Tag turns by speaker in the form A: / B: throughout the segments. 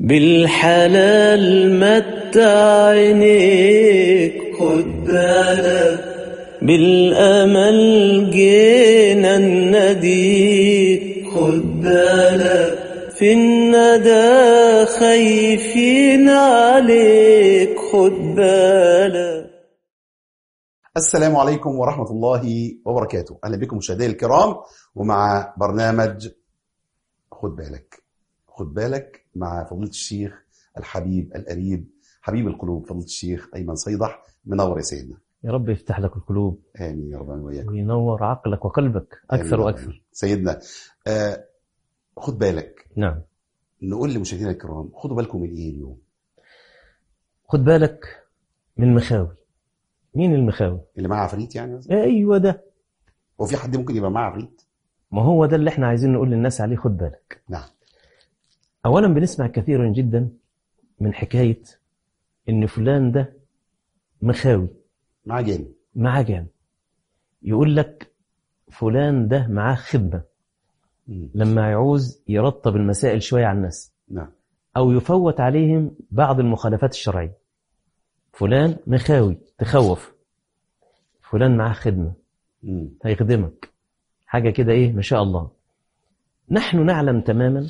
A: بالحلال متع عينيك خد بالك بالأمل جينا نديك خد بالك في الندى خايفين عليك خد بالك
B: السلام عليكم ورحمة الله وبركاته أهلا بكم مشاهدي الكرام ومع برنامج خد بالك خد بالك مع فضيلة الشيخ الحبيب القريب حبيب القلوب فضيلة الشيخ أيمن صيدح منور يا سيدنا
C: يا رب يفتح لك القلوب
B: آمين يا رب أنا وإياك
C: وينور عقلك وقلبك
B: آمين
C: أكثر
B: يا رب.
C: وأكثر
B: سيدنا آه خد بالك
C: نعم
B: نقول لمشاهدينا الكرام خدوا بالكم من إيه اليوم
C: خد بالك من المخاوي مين المخاوي؟
B: اللي معاه عفريت يعني مثلا
C: أيوة ده
B: هو في حد ممكن يبقى معاه عفريت
C: ما هو ده اللي احنا عايزين نقول للناس عليه خد بالك
B: نعم
C: أولا بنسمع كثيرا جدا من حكاية إن فلان ده مخاوي
B: معاه جاني
C: معاه جان يقول لك فلان ده معاه خدمة
B: مم.
C: لما يعوز يرطب المسائل شوية على الناس
B: نعم
C: أو يفوت عليهم بعض المخالفات الشرعية فلان مخاوي تخوف فلان معاه خدمة
B: مم.
C: هيخدمك حاجة كده إيه ما شاء الله نحن نعلم تماما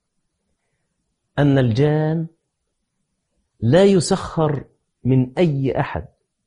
C: أن الجان لا يسخر من أي أحد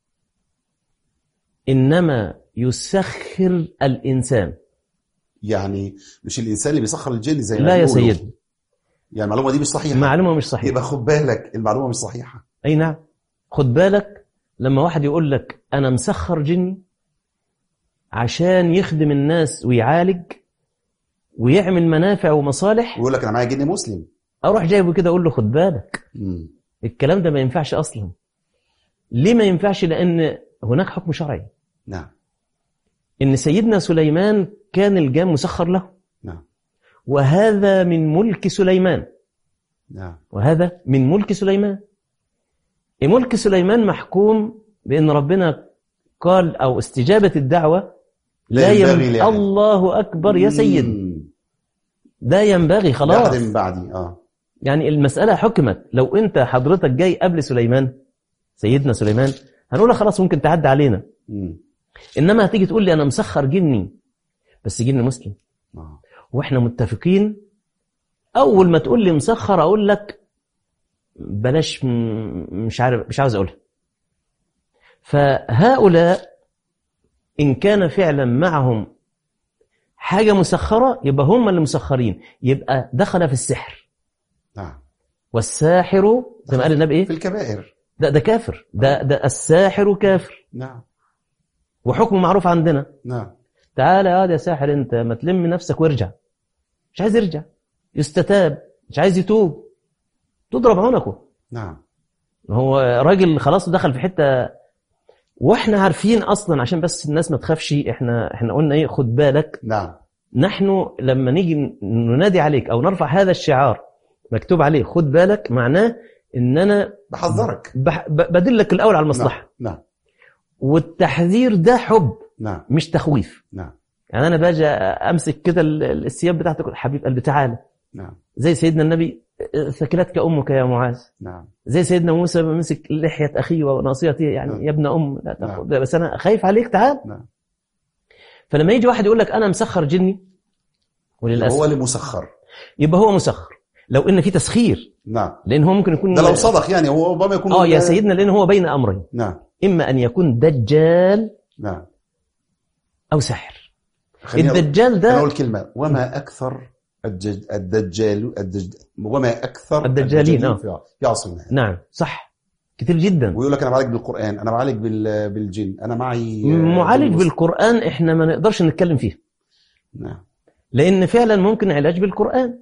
C: إنما يسخر الإنسان
B: يعني مش الإنسان اللي بيسخر الجن زي ما
C: لا يا
B: بيقولوا.
C: سيدي
B: يعني المعلومة دي مش صحيحة
C: معلومة مش صحيحة
B: يبقى خد بالك المعلومة مش صحيحة
C: أي نعم خد بالك لما واحد يقول لك أنا مسخر جني عشان يخدم الناس ويعالج ويعمل منافع ومصالح
B: ويقول لك أنا معايا جن مسلم
C: أروح جايبه كده أقول له خد بالك
B: مم.
C: الكلام ده ما ينفعش أصلا ليه ما ينفعش لأن هناك حكم شرعي
B: نعم
C: إن سيدنا سليمان كان الجان مسخر له
B: نعم
C: وهذا من ملك سليمان
B: نعم
C: وهذا من ملك سليمان ملك سليمان محكوم بأن ربنا قال أو استجابة الدعوة
B: لا
C: لا
B: ينبغي
C: يم...
B: لأحد.
C: الله أكبر يا سيد
B: مم.
C: ده ينبغي
B: لا
C: خلاص
B: أحد من بعدي اه
C: يعني المسألة حكمت لو أنت حضرتك جاي قبل سليمان سيدنا سليمان هنقول لك خلاص ممكن تعدي علينا
B: مم.
C: إنما هتيجي تقول لي أنا مسخر جني بس جني مسلم
B: آه.
C: واحنا متفقين اول ما تقول لي مسخر اقول لك بلاش م- مش عارف مش عاوز اقولها فهؤلاء ان كان فعلا معهم حاجه مسخره يبقى هم اللي مسخرين يبقى دخل في السحر
B: نعم
C: والساحر زي ما قال النبي
B: في
C: ايه
B: الكبائر
C: ده ده كافر ده ده الساحر كافر
B: نعم
C: وحكمه معروف عندنا
B: نعم
C: تعالى يا واد يا ساحر انت ما تلم نفسك وارجع مش عايز يرجع يستتاب مش عايز يتوب تضرب عنقه
B: نعم
C: هو راجل خلاص دخل في حته واحنا عارفين اصلا عشان بس الناس ما تخافش احنا احنا قلنا ايه خد بالك
B: نعم
C: نحن لما نيجي ننادي عليك او نرفع هذا الشعار مكتوب عليه خد بالك معناه ان انا
B: بحذرك
C: بح- ب- بدلك الاول على المصلحه
B: نعم
C: والتحذير ده حب
B: نعم
C: مش تخويف
B: نعم
C: يعني انا باجي امسك كده ال- ال- الثياب بتاعتك حبيب قلبي تعالى
B: نعم
C: زي سيدنا النبي ثكلتك امك يا معاذ
B: نعم
C: زي سيدنا موسى مسك لحيه اخيه وناصيته يعني
B: نعم.
C: يا ابن ام لا
B: نعم.
C: تاخذ بس انا خايف عليك تعال
B: نعم
C: فلما يجي واحد يقول لك انا مسخر جني
B: هو
C: وللاسف
B: اللي مسخر
C: يبقى هو مسخر لو ان في تسخير
B: نعم
C: لان هو ممكن يكون
B: ده لو صدق يعني هو ربما يكون
C: اه يا سيدنا لان هو بين امرين
B: نعم
C: اما ان يكون دجال
B: نعم
C: او ساحر
B: خليني أقول-
C: الدجال
B: أنا
C: ده
B: أقول كلمة وما أكثر الدج... الدجال الدج... وما أكثر
C: الدجالين، آه.
B: في في عصرنا هذا.
C: نعم صح كتير جدا
B: ويقول لك أنا بعالج بالقرآن أنا بعالج بال... بالجن أنا معي آه،
C: معالج
B: جن
C: بالقران احنا ما نقدرش نتكلم فيه
B: نعم
C: لأن فعلا ممكن علاج بالقرآن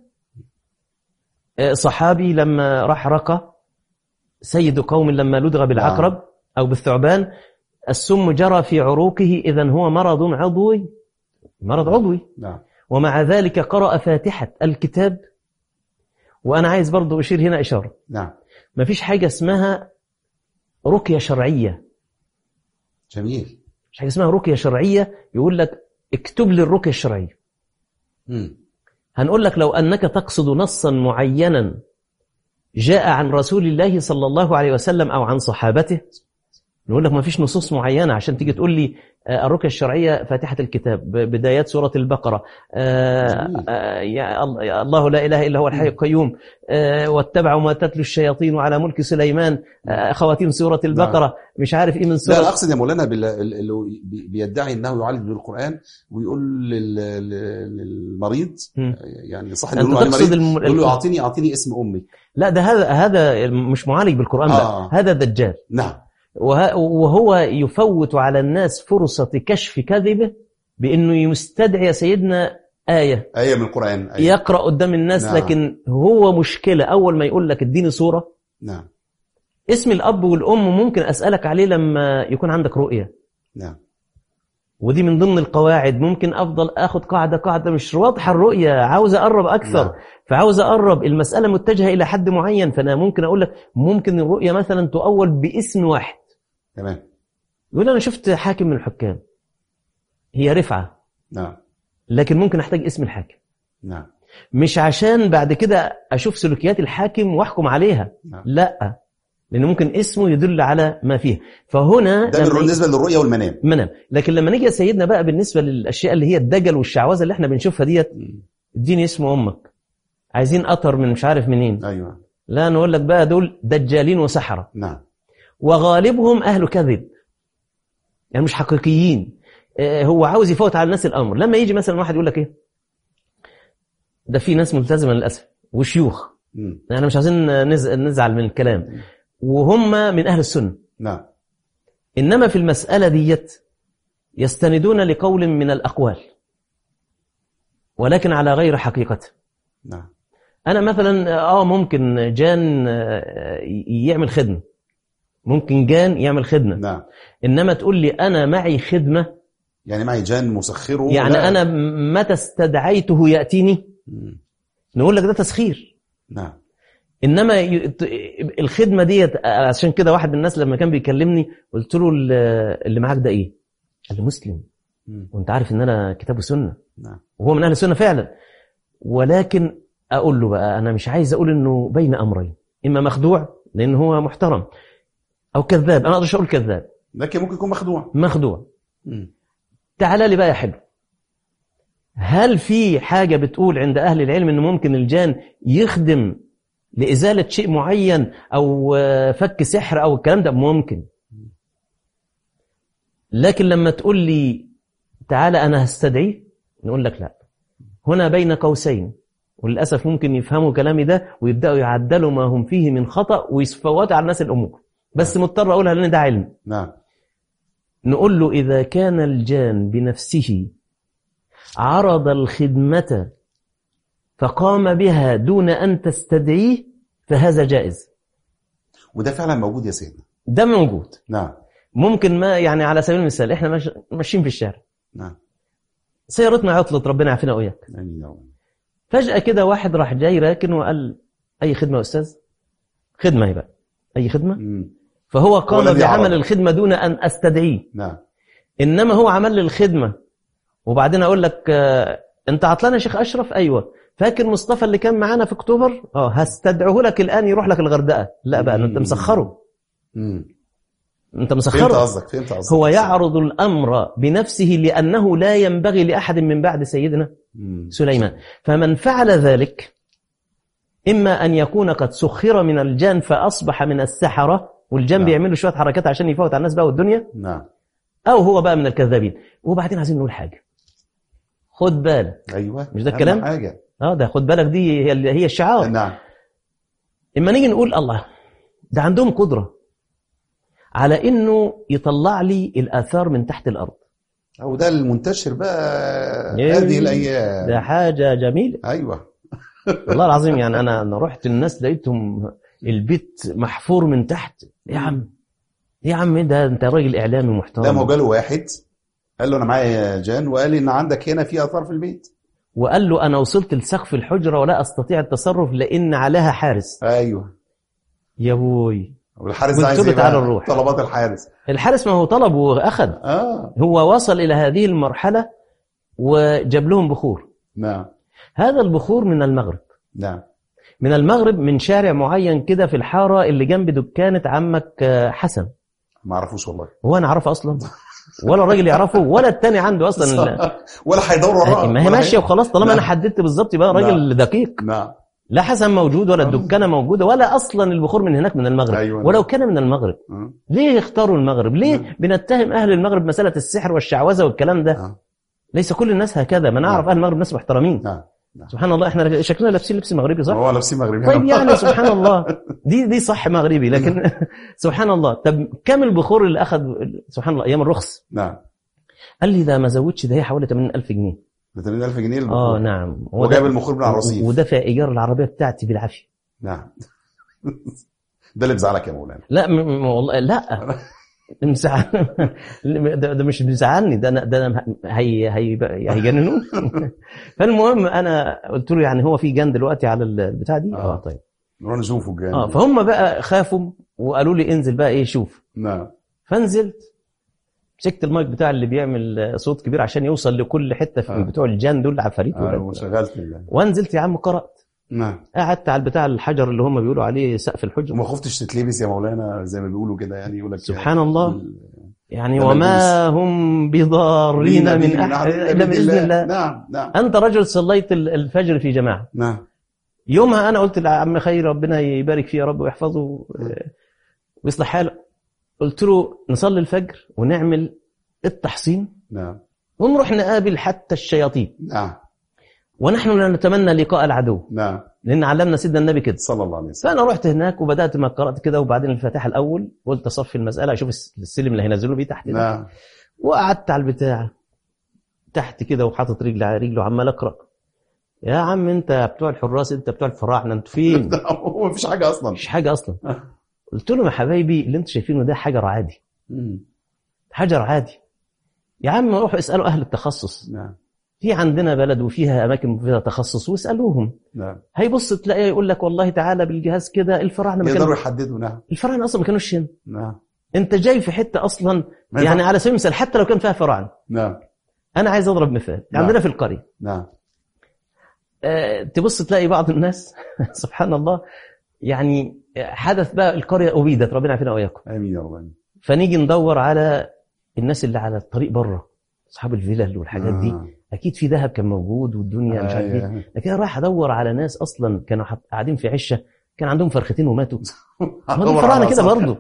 C: آه، صحابي لما راح رقى سيد قوم لما لدغ بالعقرب أو بالثعبان السم جرى في عروقه إذا هو مرض عضوي مرض عضوي
B: نعم
C: ومع ذلك قرأ فاتحة الكتاب وأنا عايز برضو أشير هنا إشارة
B: نعم
C: ما فيش حاجة اسمها رقية شرعية
B: جميل
C: مش حاجة اسمها رقية شرعية يقول لك اكتب لي الرقية الشرعية
B: مم.
C: هنقول لك لو أنك تقصد نصا معينا جاء عن رسول الله صلى الله عليه وسلم أو عن صحابته نقول لك ما فيش نصوص معينة عشان تيجي تقول لي آه، الرقية الشرعية فاتحة الكتاب ب- بدايات سورة البقرة آه،
B: جميل.
C: آه، يا ال- يا الله لا إله إلا هو الحي القيوم آه، واتبعوا ما تتلو الشياطين على ملك سليمان آه، خواتيم سورة البقرة مش عارف إيه من
B: لا
C: سورة
B: انا اقصد يا مولانا بال- ال- اللي بي- بيدعي انه يعالج بالقران ويقول لل- لل- للمريض
C: مم.
B: يعني صح
C: أنت
B: اللي يقول عليه
C: تقصد
B: مريض
C: الم...
B: يقول له اعطيني اعطيني اسم امي
C: لا ده هذا هذا مش معالج بالقرآن
B: آه.
C: بقى هذا دجال
B: نعم
C: وه- وهو يفوت على الناس فرصة كشف كذبه بأنه يستدعي سيدنا آية
B: ايه من القران أية.
C: يقرأ قدام الناس
B: نعم.
C: لكن هو مشكلة أول ما يقول لك اديني صورة
B: نعم
C: اسم الأب والأم ممكن أسألك عليه لما يكون عندك رؤية
B: نعم
C: ودي من ضمن القواعد ممكن أفضل أخذ قاعدة قاعدة مش واضحة الرؤية عاوز أقرب أكثر
B: نعم.
C: فعاوز أقرب المسألة متجهة إلى حد معين فأنا ممكن أقول لك ممكن الرؤية مثلا تؤول باسم واحد
B: تمام
C: يقول أنا شفت حاكم من الحكام هي رفعة
B: نعم
C: لكن ممكن أحتاج اسم الحاكم
B: نعم
C: مش عشان بعد كده أشوف سلوكيات الحاكم وأحكم عليها
B: نعم
C: لا لأن ممكن اسمه يدل على ما فيه فهنا
B: ده
C: لما
B: بالنسبه للرؤيه والمنام
C: منام لكن لما نيجي يا سيدنا بقى بالنسبة للأشياء اللي هي الدجل والشعوذة اللي احنا بنشوفها ديت اديني اسم أمك عايزين أطر من مش عارف منين
B: ايوه
C: لا نقول لك بقى دول دجالين وسحرة
B: نعم
C: وغالبهم أهل كذب يعني مش حقيقيين آه، هو عاوز يفوت على الناس الأمر لما يجي مثلا واحد يقول لك إيه ده في ناس ملتزمة للأسف وشيوخ
B: مم.
C: احنا مش عايزين نز- نزعل من الكلام وهم من أهل السنة
B: نعم
C: إنما في المسألة ديت يستندون لقول من الأقوال ولكن على غير حقيقته
B: نعم
C: أنا مثلا آه ممكن جان آه، يعمل خدمة ممكن جان يعمل خدمة
B: نعم
C: إنما تقول لي أنا معي خدمة
B: يعني معي جان مسخره
C: يعني
B: لا.
C: أنا متى استدعيته يأتيني
B: مم.
C: نقول لك ده تسخير
B: نعم
C: انما ي- ت- الخدمه ديت عشان كده واحد من الناس لما كان بيكلمني قلت له ال- اللي معاك ده ايه؟ قال لي مسلم
B: مم.
C: وانت عارف ان انا كتاب وسنه
B: نعم
C: وهو من اهل السنه فعلا ولكن اقول له بقى انا مش عايز اقول انه بين امرين اما مخدوع لان هو محترم او كذاب انا ما اقدرش اقول كذاب
B: لكن ممكن يكون مخدوع
C: مخدوع
B: مم.
C: تعال لي بقى يا حلو هل في حاجة بتقول عند أهل العلم أنه ممكن الجان يخدم لإزالة شيء معين أو آه، فك سحر أو الكلام ده ممكن لكن لما تقول لي تعالى أنا هستدعيه نقول لك لا هنا بين قوسين وللأسف ممكن يفهموا كلامي ده ويبدأوا يعدلوا ما هم فيه من خطأ ويفوتوا على الناس الأمور بس مضطر أقولها لأن ده علم
B: نعم
C: نقول له إذا كان الجان بنفسه عرض الخدمة فقام بها دون أن تستدعيه فهذا جائز
B: وده فعلا موجود يا سيدنا
C: ده موجود
B: نعم
C: ممكن ما يعني على سبيل المثال احنا ماش- ماشيين في الشارع
B: نعم
C: سيارتنا عطلت ربنا يعافينا وإياك
B: امين يا رب
C: فجأة كده واحد راح جاي راكن وقال أي خدمة يا أستاذ خدمة هي بقى أي خدمة
B: مم.
C: فهو قام
B: والذي
C: بعمل
B: عرض.
C: الخدمة دون أن أستدعيه
B: نعم
C: انما هو عمل لي الخدمه وبعدين اقول لك آه، انت عطلان يا شيخ اشرف ايوه فاكر مصطفى اللي كان معانا في اكتوبر اه هستدعه لك الان يروح لك الغردقه لا بقى انت
B: مم.
C: مسخره
B: مم.
C: انت
B: فهمت
C: مسخره
B: قصدك فهمت قصدك
C: هو يعرض الامر بنفسه لانه لا ينبغي لاحد من بعد سيدنا
B: مم.
C: سليمان فمن فعل ذلك اما ان يكون قد سخر من الجان فاصبح من السحره والجان
B: نعم.
C: بيعملوا شويه حركات عشان يفوت على الناس بقى والدنيا
B: نعم
C: او هو بقى من الكذابين وبعدين عايزين نقول حاجه خد بالك
B: ايوه
C: مش ده
B: أهم
C: الكلام؟
B: حاجه
C: اه ده خد بالك دي هي هي الشعار
B: نعم
C: اما نيجي نقول الله ده عندهم قدره على انه يطلع لي الاثار من تحت الارض
B: او ده المنتشر بقى
C: إيه.
B: هذه الايام
C: ده حاجه جميله
B: ايوه
C: والله العظيم يعني انا انا رحت الناس لقيتهم البيت محفور من تحت يا عم يا عم إيه ده انت راجل اعلامي
B: ده ما هو
C: محترم
B: جاله واحد قال له انا معايا جان وقال لي ان عندك هنا في اثار في البيت
C: وقال له انا وصلت لسقف الحجره ولا استطيع التصرف لان عليها حارس
B: ايوه
C: يا ابوي
B: والحارس
C: قلت
B: عايز
C: له
B: ايه
C: تعالى
B: بقى؟
C: نروح.
B: طلبات الحارس
C: الحارس ما هو طلب واخذ
B: اه
C: هو وصل إلى هذه المرحلة وجاب لهم بخور
B: نعم
C: هذا البخور من المغرب
B: نعم
C: من المغرب من شارع معين كده في الحاره اللي جنب دكانه عمك آه، حسن
B: ما اعرفوش والله
C: هو انا اعرفه اصلا ولا الراجل يعرفه ولا التاني عنده اصلا ال-
B: ولا هيدور وراه
C: ما هي
B: ولا
C: ماشيه
B: هي-
C: وخلاص طالما انا
B: نعم.
C: حددت بالظبط يبقى راجل دقيق
B: نعم
C: لا حسن موجود ولا الدكانه موجوده ولا اصلا البخور من هناك من المغرب
B: أيوة.
C: ولو كان من المغرب
B: مم.
C: ليه اختاروا المغرب ليه
B: نعم.
C: بنتهم اهل المغرب مساله السحر والشعوذه والكلام ده
B: آه.
C: ليس كل الناس هكذا ما نعرف
B: نعم.
C: اهل المغرب ناس محترمين
B: نعم
C: سبحان الله احنا شكلنا لابسين لبس مغربي صح
B: هو لابسين مغربي
C: طيب يعني سبحان الله دي دي صح مغربي لكن سبحان الله طب كم البخور اللي اخذ سبحان الله ايام الرخص
B: نعم
C: قال لي ده ما زودش ده هي حوالي 80000 جنيه
B: ب 80000 جنيه
C: اه
B: البخور.
C: نعم
B: هو جايب المخور من على الرصيف
C: ودفع ايجار العربيه بتاعتي بالعافيه
B: نعم ده اللي مزعلك يا مولانا
C: لا م- م- والله لا مزعل ده, ده مش مزعلني ده انا ده أنا هي هي هيجننون فالمهم انا قلت له يعني هو في جن دلوقتي على البتاع دي
B: آه.
C: اه طيب
B: نروح نشوفه الجانب
C: اه فهم بقى خافوا وقالوا لي انزل بقى ايه شوف
B: نعم
C: فنزلت مسكت المايك بتاع اللي بيعمل صوت كبير عشان يوصل لكل حته في
B: آه.
C: بتوع الجان دول عفاريت
B: آه،
C: ولا-
B: وشغلت ال-
C: وانزلت يا عم قرات
B: نعم
C: قعدت على البتاع الحجر اللي هم بيقولوا عليه سقف الحجر
B: وما خفتش تتلبس يا مولانا زي ما بيقولوا كده يعني يقول لك
C: سبحان الله. يعني
B: ده
C: وما هم بضارين من احد الا باذن الله
B: نعم نعم
C: انت رجل صليت ال- الفجر في جماعه
B: نعم
C: يومها انا قلت لعم خير ربنا يبارك فيه يا رب ويحفظه آه، ويصلح حاله قلت له نصلي الفجر ونعمل التحصين
B: نعم
C: ونروح نقابل حتى الشياطين
B: نعم
C: ونحن لا نتمنى لقاء العدو
B: نعم
C: لان علمنا سيدنا النبي كده
B: صلى الله عليه وسلم
C: فانا رحت هناك وبدات ما قرات كده وبعدين الفاتحه الاول قلت اصفي المساله اشوف الس- السلم اللي هينزلوا بيه تحت ده
B: نعم
C: وقعدت على البتاع تحت كده وحاطط رجل على رجله وعمال اقرا يا عم انت بتوع الحراس انت بتوع الفراعنه انتوا فين؟
B: هو مفيش حاجه اصلا
C: مفيش حاجه اصلا قلت لهم يا حبايبي اللي انتوا شايفينه ده حجر عادي
B: مم.
C: حجر عادي يا عم روحوا اسالوا اهل التخصص
B: نعم
C: في عندنا بلد وفيها اماكن فيها تخصص واسالوهم
B: نعم
C: هيبص تلاقيه يقول لك والله تعالى بالجهاز كده الفراعنه ما
B: يقدروا
C: كانوا
B: يحددوا نعم
C: الفراعنه اصلا ما كانوش هنا
B: نعم
C: انت جاي في حته اصلا
B: ما
C: يعني
B: ينفع-
C: على سبيل المثال حتى لو كان فيها فراعنه
B: نعم
C: انا عايز اضرب مثال
B: نعم.
C: عندنا في القريه
B: نعم
C: آه، تبص تلاقي بعض الناس سبحان الله يعني حدث بقى القريه ابيدت ربنا يعافينا واياكم
B: امين يا رب آمين.
C: فنيجي ندور على الناس اللي على الطريق بره اصحاب الفلل والحاجات دي
B: آه.
C: اكيد في ذهب كان موجود والدنيا مش عارف ايه
B: أيوة.
C: لكن انا رايح ادور على ناس اصلا كانوا حط- قاعدين في عشه كان عندهم فرختين وماتوا ما
B: هدور
C: دي الفراعنه
B: على
C: كده
B: صح.
C: برضه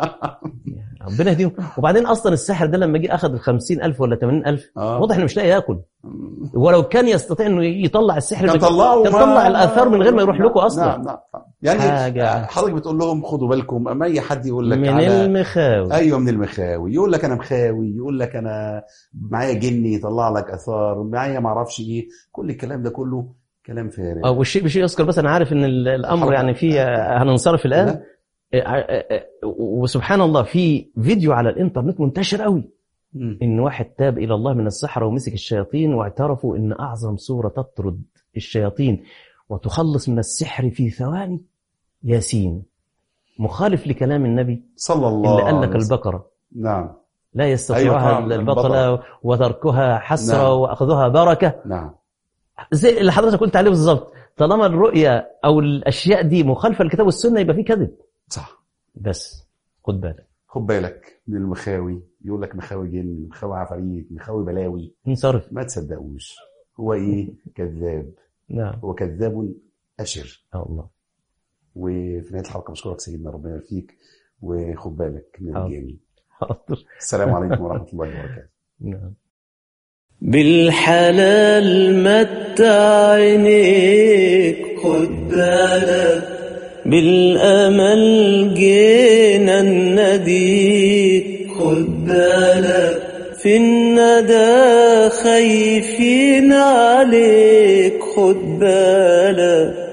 C: ربنا يهديهم وبعدين اصلا الساحر ده لما جه اخذ ال 50000 ولا 80000
B: آه.
C: واضح انه مش لاقي ياكل ولو كان يستطيع انه يطلع السحر
B: كان
C: اللي-
B: طلعوا
C: كان
B: ما-
C: طلع الاثار من غير ما يروح لكم اصلا
B: نعم نعم يعني
C: حاجة.
B: حضرتك بتقول لهم خدوا بالكم اما اي حد يقول لك
C: من
B: على
C: المخاوي
B: ايوه من المخاوي يقول لك انا مخاوي يقول لك انا معايا جني يطلع لك اثار معايا ما اعرفش ايه كل الكلام ده كله كلام فارغ
C: اه والشيء بشيء يذكر بس انا عارف ان ال- الامر
B: حرب.
C: يعني فيه هننصرف الان
B: لا.
C: آه، آه، آه، وسبحان الله في فيديو على الانترنت منتشر قوي
B: مم.
C: ان واحد تاب الى الله من السحره ومسك الشياطين واعترفوا ان اعظم سوره تطرد الشياطين وتخلص من السحر في ثواني ياسين مخالف لكلام النبي
B: صلى الله
C: اللي قال لك
B: عليه وسلم.
C: البقره
B: نعم
C: لا
B: أيوة
C: يستطيعها
B: طبعاً،
C: البطله وتركها حسره
B: نعم.
C: واخذها بركه
B: نعم
C: زي اللي حضرتك قلت عليه بالظبط طالما الرؤيه او الاشياء دي مخالفه للكتاب والسنه يبقى في كذب
B: صح
C: بس خد بالك
B: خد بالك من المخاوي يقول لك مخاوي جن مخاوي عفاريت مخاوي بلاوي
C: انصرف
B: ما تصدقوش هو ايه كذاب
C: نعم
B: هو كذاب اشر
C: يا الله
B: وفي نهايه الحلقه بشكرك سيدنا ربنا يرفيك وخد بالك من
C: حاضر.
B: الجاني
C: حاضر
B: السلام عليكم ورحمه الله وبركاته
C: نعم
A: بالحلال متع عينيك خد بالك بالأمل جينا نديك خد بالك في الندى خايفين عليك خد بالك